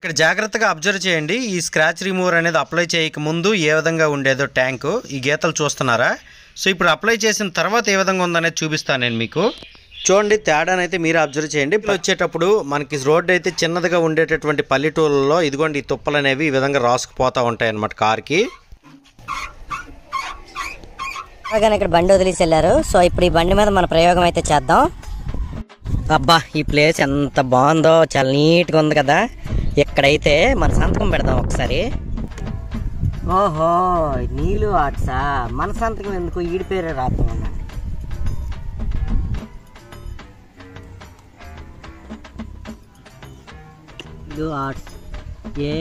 ఇక్కడ జాగ్రత్తగా అబ్జర్వ్ చేయండి ఈ స్క్రాచ్ రిమూవర్ అనేది అప్లై చేయక ముందు ఏ విధంగా ఉండేదో ట్యాంకు ఈ గీతలు చూస్తున్నారా సో ఇప్పుడు అప్లై చేసిన తర్వాత ఏ విధంగా ఉందనేది చూపిస్తాను నేను మీకు చూడండి తేడానైతే మీరు అబ్జర్వ్ చేయండి ఇప్పుడు వచ్చేటప్పుడు మనకి రోడ్డు అయితే చిన్నదిగా ఉండేటటువంటి పల్లెటూళ్ళలో ఇదిగోండి ఈ తుప్పలు అనేవి ఈ విధంగా రాసుకుపోతూ ఉంటాయి అన్నమాట కార్కి అలాగని ఇక్కడ బండి వదిలేసి వెళ్ళారు సో ఇప్పుడు ఈ బండి మీద మన ప్రయోగం అయితే చేద్దాం అబ్బా ఈ ప్లేస్ ఎంత బాగుందో చాలా నీట్గా ఉంది కదా ఇక్కడైతే మన సంతకం పెడదాం ఒకసారి ఓహో నీళ్ళు ఆర్ట్సా మన సంతకం ఎందుకు ఈడి పేరే రాత్రం ఇది arts A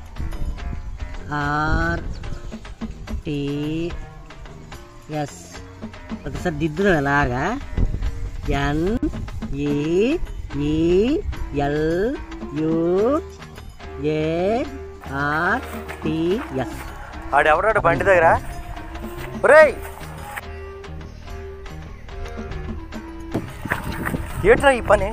R T S ఒకసారి దిద్దుదాం ఎలాగా N E E L U A R T S ఆడెవడాడు బండి దగ్గర ఒరేయ్ ఏట్రా ఈ పని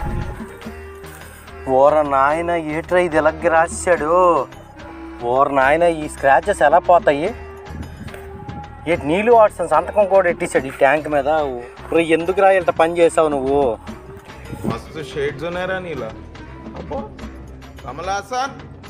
ఓర నాయన ఏట్రా ఇది ఎలాగ రాశాడు ఓర నాయన ఈ స్క్రాచెస్ ఎలా పోతాయి ఏ నీళ్ళు వాడ్సన్ సంతకం కూడా ఎట్టేసాడు ఈ ట్యాంక్ మీద ఒరేయ్, ఎందుకు రా ఇంత పని చేసావు నువ్వు मस्त शेड जो नाही राणीला अप्पो कमला असा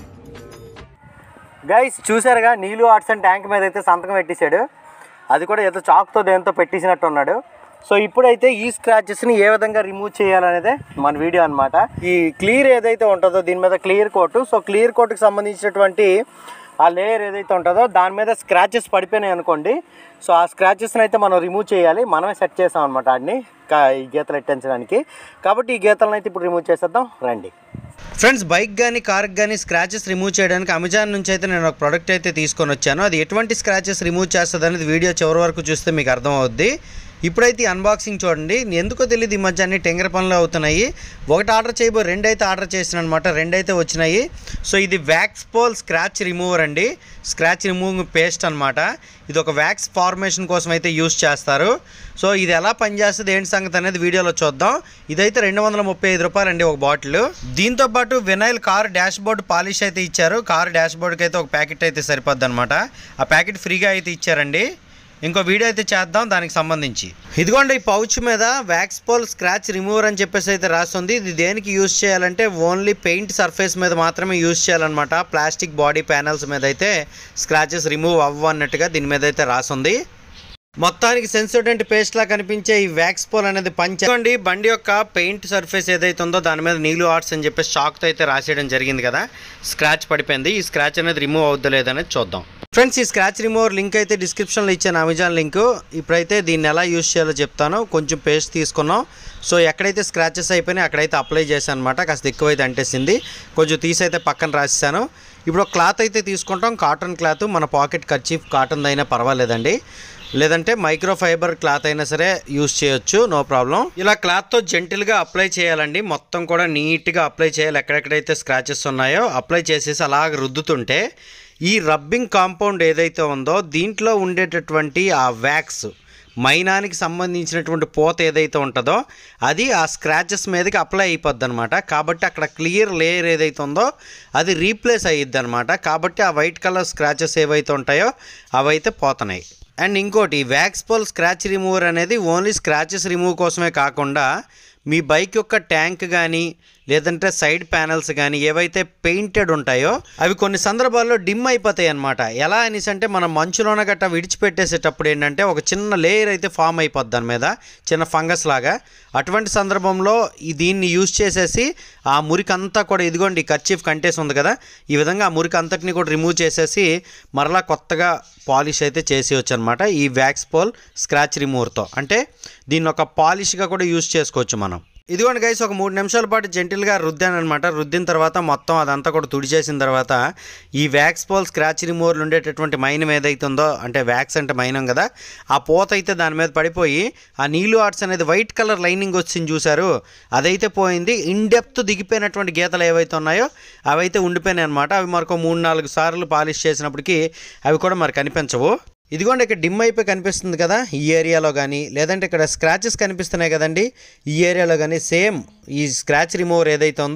గైస్ చూసారుగా నీళ్ళు ఆర్ట్స్ అండ్ ట్యాంక్ మీద అయితే సంతకం పెట్టేశాడు అది కూడా ఏదో చాక్తో దేంతో పెట్టేసినట్టు ఉన్నాడు సో ఇప్పుడైతే ఈ స్క్రాచెస్ని ఏ విధంగా రిమూవ్ చేయాలనేదే మన వీడియో అన్నమాట ఈ క్లియర్ ఏదైతే ఉంటుందో దీని మీద క్లియర్ కోట్ సో క్లియర్ కోట్కి సంబంధించినటువంటి ఆ లేయర్ ఏదైతే ఉంటుందో దాని మీద స్క్రాచెస్ పడిపోయినాయి అనుకోండి సో ఆ స్క్రాచెస్ని అయితే మనం రిమూవ్ చేయాలి మనమే సెట్ చేసాం అనమాట వాడిని ఈ గీతలు ఎట్టించడానికి కాబట్టి ఈ గీతలను అయితే ఇప్పుడు రిమూవ్ చేసేద్దాం రండి ఫ్రెండ్స్ బైక్ కానీ కార్కి కానీ స్క్రాచెస్ రిమూవ్ చేయడానికి అమెజాన్ నుంచి అయితే నేను ఒక ప్రోడక్ట్ అయితే తీసుకొని వచ్చాను అది ఎటువంటి స్క్రాచెస్ రిమూవ్ చేస్తుంది అనేది వీడియో చివరి వరకు చూస్తే మీకు అర్థమవుద్ది ఇప్పుడైతే ఈ అన్బాక్సింగ్ చూడండి ఎందుకో తెలియదు ఈ మధ్య అన్ని టెంగర పనులు అవుతున్నాయి ఒకటి ఆర్డర్ చేయబో రెండు అయితే ఆర్డర్ చేసిన అనమాట రెండు అయితే వచ్చినాయి సో ఇది వ్యాక్స్ పోల్ స్క్రాచ్ రిమూవర్ అండి స్క్రాచ్ రిమూవింగ్ పేస్ట్ అనమాట ఇది ఒక వ్యాక్స్ ఫార్మేషన్ కోసం అయితే యూస్ చేస్తారు సో ఇది ఎలా పనిచేస్తుంది ఏంటి సంగతి అనేది వీడియోలో చూద్దాం ఇదైతే రెండు వందల ముప్పై ఐదు రూపాయలండి ఒక బాటిల్ దీంతో పాటు vinyl car dashboard polish అయితే ఇచ్చారు కార్ డాష్ బోర్డ్కి అయితే ఒక ప్యాకెట్ అయితే సరిపోద్ది అనమాట ఆ ప్యాకెట్ ఫ్రీగా అయితే ఇచ్చారండి ఇంకో వీడియో అయితే చేద్దాం దానికి సంబంధించి ఇదిగోండి ఈ పౌచ్ మీద వ్యాక్స్ పోల్ స్క్రాచ్ రిమూవర్ అని చెప్పేసి అయితే రాస్తుంది ఇది దేనికి యూస్ చేయాలంటే ఓన్లీ పెయింట్ సర్ఫేస్ మీద మాత్రమే యూస్ చేయాలన్నమాట ప్లాస్టిక్ బాడీ ప్యానల్స్ మీద అయితే స్క్రాచెస్ రిమూవ్ అవ్వ అన్నట్టుగా దీని మీద అయితే రాస్తుంది మొత్తానికి సెన్సిటెంట్ పేస్ట్ లా కనిపించే ఈ వ్యాక్స్ పోల్ అనేది పంచండి బండి యొక్క పెయింట్ సర్ఫేస్ ఏదైతే ఉందో దాని మీద నీళ్ళు ఆర్ట్స్ అని చెప్పేసి షాక్తో అయితే రాసేయడం జరిగింది కదా స్క్రాచ్ పడిపోయింది ఈ స్క్రాచ్ అనేది రిమూవ్ అవుద్దో లేదనేది చూద్దాం ఫ్రెండ్స్ ఈ స్క్రాచ్ రిమూవర్ లింక్ అయితే డిస్క్రిప్షన్లో ఇచ్చాను అమెజాన్ లింక్ ఇప్పుడైతే దీన్ని ఎలా యూస్ చేయాలో చెప్తాను కొంచెం పేస్ట్ తీసుకున్నాం సో ఎక్కడైతే స్క్రాచెస్ అయిపోయినాయి అక్కడైతే అప్లై చేశాను అనమాట కాస్త ఎక్కువైతే అంటేసింది కొంచెం తీసి అయితే పక్కన రాసేసాను ఇప్పుడు ఒక క్లాత్ అయితే తీసుకుంటాం కాటన్ క్లాత్ మన పాకెట్ కర్చీఫ్ కాటన్ అయినా పర్వాలేదండి లేదంటే మైక్రో ఫైబర్ క్లాత్ అయినా సరే యూస్ చేయొచ్చు నో ప్రాబ్లం ఇలా క్లాత్తో జెంటిల్గా అప్లై చేయాలండి మొత్తం కూడా నీట్గా అప్లై చేయాలి ఎక్కడెక్కడైతే స్క్రాచెస్ ఉన్నాయో అప్లై చేసేసి అలాగ రుద్దుతుంటే ఈ రబ్బింగ్ కాంపౌండ్ ఏదైతే ఉందో దీంట్లో ఉండేటటువంటి ఆ వ్యాక్స్ మైనానికి సంబంధించినటువంటి పోత ఏదైతే ఉంటుందో అది ఆ స్క్రాచెస్ మీదకి అప్లై అయిపోద్ది అనమాట కాబట్టి అక్కడ క్లియర్ లేయర్ ఏదైతే ఉందో అది రీప్లేస్ అయ్యిద్ది అనమాట కాబట్టి ఆ వైట్ కలర్ స్క్రాచెస్ ఏవైతే ఉంటాయో అవైతే పోతున్నాయి అండ్ ఇంకోటి వ్యాక్స్ పోల్ స్క్రాచ్ రిమూవర్ అనేది ఓన్లీ స్క్రాచెస్ రిమూవ్ కోసమే కాకుండా మీ బైక్ యొక్క ట్యాంక్ కానీ లేదంటే సైడ్ ప్యానల్స్ కానీ ఏవైతే పెయింటెడ్ ఉంటాయో అవి కొన్ని సందర్భాల్లో డిమ్ అయిపోతాయి అనమాట ఎలా అనేసి అంటే మనం మంచులోన గట్ట విడిచిపెట్టేసేటప్పుడు ఏంటంటే ఒక చిన్న లేయర్ అయితే ఫామ్ అయిపోద్ది దాని మీద చిన్న ఫంగస్ లాగా అటువంటి సందర్భంలో ఈ దీన్ని యూజ్ చేసేసి ఆ మురికి అంతా కూడా ఇదిగోండి కర్చీఫ్ కంటేసి ఉంది కదా ఈ విధంగా ఆ మురికి అంతటిని కూడా రిమూవ్ చేసేసి మరలా కొత్తగా పాలిష్ అయితే చేసేయచ్చు అనమాట ఈ వ్యాక్స్ పోల్ స్క్రాచ్ రిమూవర్తో అంటే దీన్ని ఒక పాలిష్గా కూడా యూజ్ చేసుకోవచ్చు మనం ఇదిగోండి గైస్ ఒక మూడు నిమిషాల పాటు జెంటిల్గా రుద్దాను అనమాట రుద్దిన తర్వాత మొత్తం అదంతా కూడా తుడిచేసిన తర్వాత ఈ వ్యాక్స్ పోల్ స్క్రాచ్ రిమూవర్లు ఉండేటటువంటి మైనం ఏదైతే ఉందో అంటే వ్యాక్స్ అంటే మైనం కదా ఆ పోత అయితే దాని మీద పడిపోయి ఆ నీళ్ళు ఆర్ట్స్ అనేది వైట్ కలర్ లైనింగ్ వచ్చింది చూసారు అదైతే పోయింది ఇన్ డెప్త్ దిగిపోయినటువంటి గీతలు ఏవైతే ఉన్నాయో అవి అయితే ఉండిపోయినాయి అనమాట అవి మరొక మూడు నాలుగు సార్లు పాలిష్ చేసినప్పటికీ అవి కూడా మరి కనిపించవు ఇదిగోండి ఇక్కడ డిమ్ అయిపోయి కనిపిస్తుంది కదా ఈ ఏరియాలో కానీ లేదంటే ఇక్కడ స్క్రాచెస్ కనిపిస్తున్నాయి కదండి ఈ ఏరియాలో కానీ సేమ్ ఈ స్క్రాచ్ రిమూవర్ ఏదైతే ఉందో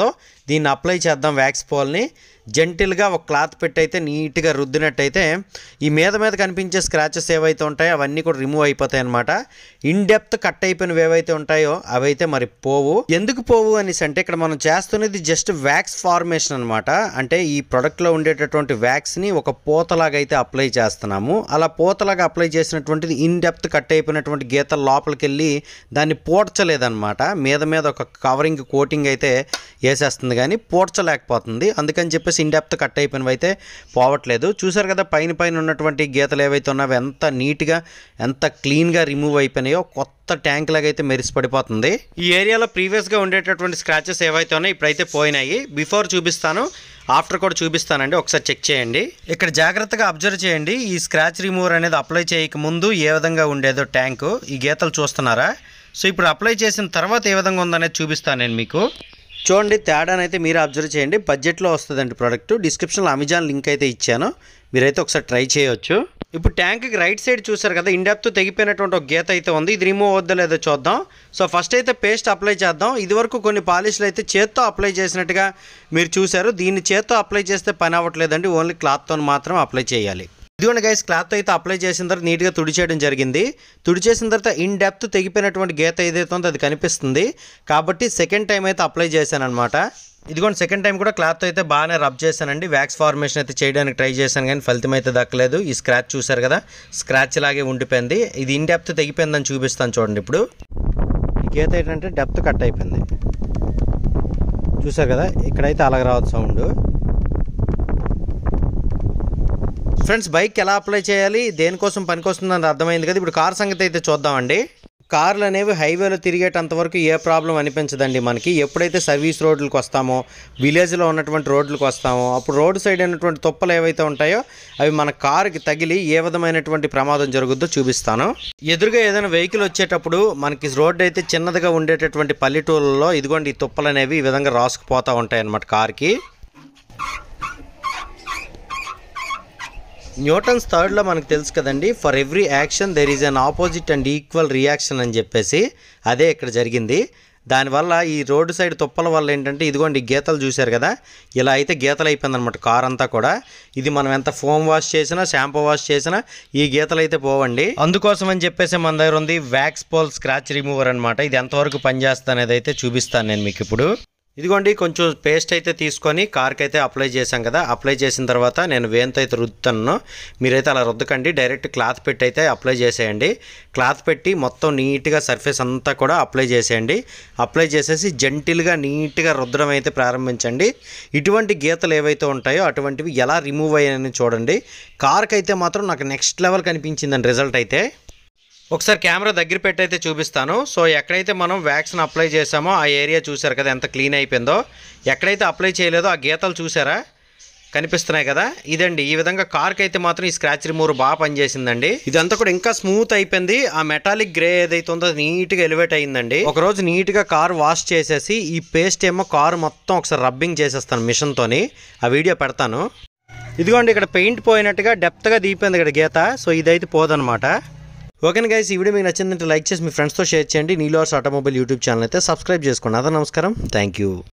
దీన్ని అప్లై చేద్దాం వ్యాక్స్ పాల్ని జెంటిల్గా ఒక క్లాత్ పెట్టి అయితే నీట్గా రుద్దినట్టయితే ఈ మీద మీద కనిపించే స్క్రాచెస్ ఏవైతే ఉంటాయో అవన్నీ కూడా రిమూవ్ అయిపోతాయి అనమాట ఇన్ డెప్త్ కట్ అయిపోయినవి ఏవైతే ఉంటాయో అవైతే మరి పోవు ఎందుకు పోవు అనేసి అంటే ఇక్కడ మనం చేస్తున్నది జస్ట్ వ్యాక్స్ ఫార్మేషన్ అనమాట అంటే ఈ ప్రొడక్ట్లో ఉండేటటువంటి వ్యాక్స్ని ఒక పూతలాగా అయితే అప్లై చేస్తున్నాము అలా పూతలాగా అప్లై చేసినటువంటిది ఇన్ డెప్త్ కట్ అయిపోయినటువంటి గీతల లోపలికి వెళ్ళి దాన్ని పోడ్చలేదన్నమాట మీద మీద ఒక కవరింగ్ కోటింగ్ అయితే వేసేస్తుంది కానీ పోడ్చలేకపోతుంది అందుకని చెప్పేసి ఇన్ డెప్త్ కట్ అయిపోయినవి అయితే పోవట్లేదు చూసారు కదా పైన పైన ఉన్నటువంటి గీతలు ఏవైతే ఉన్నావో ఎంత నీట్గా ఎంత క్లీన్గా రిమూవ్ అయిపోయినాయో కొత్త ట్యాంక్ లాగా అయితే మెరిసి పడిపోతుంది ఈ ఏరియాలో ప్రీవియస్గా ఉండేటటువంటి స్క్రాచెస్ ఏవైతే ఉన్నాయో ఇప్పుడైతే పోయినాయి బిఫోర్ చూపిస్తాను ఆఫ్టర్ కూడా చూపిస్తానండి ఒకసారి చెక్ చేయండి ఇక్కడ జాగ్రత్తగా అబ్జర్వ్ చేయండి ఈ స్క్రాచ్ రిమూవర్ అనేది అప్లై చేయక ముందు ఏ విధంగా ఉండేదో ట్యాంకు ఈ గీతలు చూస్తున్నారా సో ఇప్పుడు అప్లై చేసిన తర్వాత ఏ విధంగా ఉందనేది చూపిస్తాను నేను మీకు చూడండి తేడానైతే మీరు అబ్జర్వ్ చేయండి బడ్జెట్లో వస్తుందండి ప్రోడక్ట్ డిస్క్రిప్షన్లో అమెజాన్ లింక్ అయితే ఇచ్చాను మీరైతే ఒకసారి ట్రై చేయొచ్చు ఇప్పుడు ట్యాంక్కి రైట్ సైడ్ చూసారు కదా ఇండెప్త్ తెగిపోయినటువంటి ఒక గీత అయితే ఉంది ఇది రిమూవ్ అవుద్దో లేదో చూద్దాం సో ఫస్ట్ అయితే పేస్ట్ అప్లై చేద్దాం ఇదివరకు కొన్ని పాలిష్లు అయితే చేత్తో అప్లై చేసినట్టుగా మీరు చూసారు దీన్ని చేత్తో అప్లై చేస్తే పని అవ్వట్లేదండి ఓన్లీ క్లాత్తో మాత్రం అప్లై చేయాలి ఇదిగోండి గైస్ క్లాత్ అయితే అప్లై చేసిన తర్వాత నీట్గా తుడిచేయడం జరిగింది తుడిచేసిన తర్వాత ఇన్ డెప్త్ తెగిపోయినటువంటి గీత ఏదైతే ఉందో అది కనిపిస్తుంది కాబట్టి సెకండ్ టైం అయితే అప్లై చేశాను అనమాట ఇదిగోండి సెకండ్ టైం కూడా క్లాత్ అయితే బాగానే రబ్ చేశానండి వ్యాక్స్ ఫార్మేషన్ అయితే చేయడానికి ట్రై చేశాను కానీ ఫలితం అయితే దక్కలేదు ఈ స్క్రాచ్ చూసారు కదా స్క్రాచ్ లాగే ఉండిపోయింది ఇది ఇన్ డెప్త్ తెగిపోయిందని చూపిస్తాను చూడండి ఇప్పుడు ఈ గీత ఏంటంటే డెప్త్ కట్ అయిపోయింది చూసారు కదా ఇక్కడైతే అలాగ రావద్దు సౌండ్ ఫ్రెండ్స్ బైక్ ఎలా అప్లై చేయాలి దేనికోసం పనికొస్తుందని అర్థమైంది కదా ఇప్పుడు కార్ సంగతి అయితే చూద్దామండి కార్లు అనేవి హైవేలో తిరిగేటంత వరకు ఏ ప్రాబ్లం అనిపించదండి మనకి ఎప్పుడైతే సర్వీస్ రోడ్లకు వస్తామో విలేజ్లో ఉన్నటువంటి రోడ్లకు వస్తామో అప్పుడు రోడ్ సైడ్ అయినటువంటి తుప్పలు ఏవైతే ఉంటాయో అవి మన కారుకి తగిలి ఏ విధమైనటువంటి ప్రమాదం జరుగుద్దో చూపిస్తాను ఎదురుగా ఏదైనా వెహికల్ వచ్చేటప్పుడు మనకి రోడ్డు అయితే చిన్నదిగా ఉండేటటువంటి పల్లెటూళ్ళలో ఇదిగోండి ఈ తుప్పలు అనేవి ఈ విధంగా రాసుకుపోతూ ఉంటాయి అన్నమాట కార్కి న్యూటన్స్ థర్డ్లో మనకు తెలుసు కదండి for every action there is an opposite and equal reaction అని చెప్పేసి అదే ఇక్కడ జరిగింది దానివల్ల ఈ రోడ్డు సైడ్ తుప్పల వల్ల ఏంటంటే ఇదిగోండి ఈ గీతలు చూశారు కదా ఇలా అయితే గీతలు అయిపోయిందనమాట కార్ అంతా కూడా ఇది మనం ఎంత ఫోమ్ వాష్ చేసినా షాంపూ వాష్ చేసినా ఈ గీతలు అయితే పోవండి అందుకోసం అని చెప్పేసి మన దగ్గర ఉంది వ్యాక్స్ పోల్ స్క్రాచ్ రిమూవర్ అనమాట ఇది ఎంతవరకు పనిచేస్తుంది అనేది అయితే చూపిస్తాను నేను మీకు ఇప్పుడు ఇదిగోండి కొంచెం పేస్ట్ అయితే తీసుకొని కార్కి అయితే అప్లై చేశాం కదా అప్లై చేసిన తర్వాత నేను వేంతో అయితే రుద్దుతాను మీరైతే అలా రుద్దకండి డైరెక్ట్ క్లాత్ పెట్టి అయితే అప్లై చేసేయండి క్లాత్ పెట్టి మొత్తం నీట్గా సర్ఫేస్ అంతా కూడా అప్లై చేసేయండి అప్లై చేసేసి జెంటిల్గా నీట్గా రుద్దడం అయితే ప్రారంభించండి ఇటువంటి గీతలు ఏవైతే ఉంటాయో అటువంటివి ఎలా రిమూవ్ అయ్యాయని చూడండి కార్కి అయితే మాత్రం నాకు నెక్స్ట్ లెవెల్ కనిపించిందండి రిజల్ట్ అయితే ఒకసారి కెమెరా దగ్గర పెట్టి అయితే చూపిస్తాను సో ఎక్కడైతే మనం వ్యాక్సిన్ అప్లై చేసామో ఆ ఏరియా చూసారు కదా ఎంత క్లీన్ అయిపోయిందో ఎక్కడైతే అప్లై చేయలేదో ఆ గీతలు చూసారా కనిపిస్తున్నాయి కదా ఇదండి ఈ విధంగా కార్కి అయితే మాత్రం ఈ స్క్రాచ్ రిమూవర్ బాగా పనిచేసిందండి ఇదంతా కూడా ఇంకా స్మూత్ అయిపోయింది ఆ మెటాలిక్ గ్రే ఏదైతే ఉందో అది నీట్గా ఎలివేట్ అయిందండి ఒక రోజు నీట్గా కార్ వాష్ చేసేసి ఈ పేస్ట్ ఏమో కారు మొత్తం ఒకసారి రబ్బింగ్ చేసేస్తాను మిషన్తోని ఆ వీడియో పెడతాను ఇదిగోండి ఇక్కడ పెయింట్ పోయినట్టుగా డెప్త్గా దీపోయింది ఇక్కడ గీత సో ఇదైతే పోదనమాట ఓకే గైస్ ఈ వీడియో మీకు నచ్చిందంటే లైక్ చేసి మీ ఫ్రెండ్స్తో షేర్ చేయండి నీలో ఆటోమొబైల్ యూట్యూబ్ ఛానల్ అయితే సబ్స్క్రైబ్ చేసుకోండి అదే నమస్కారం థ్యాంక్ యూ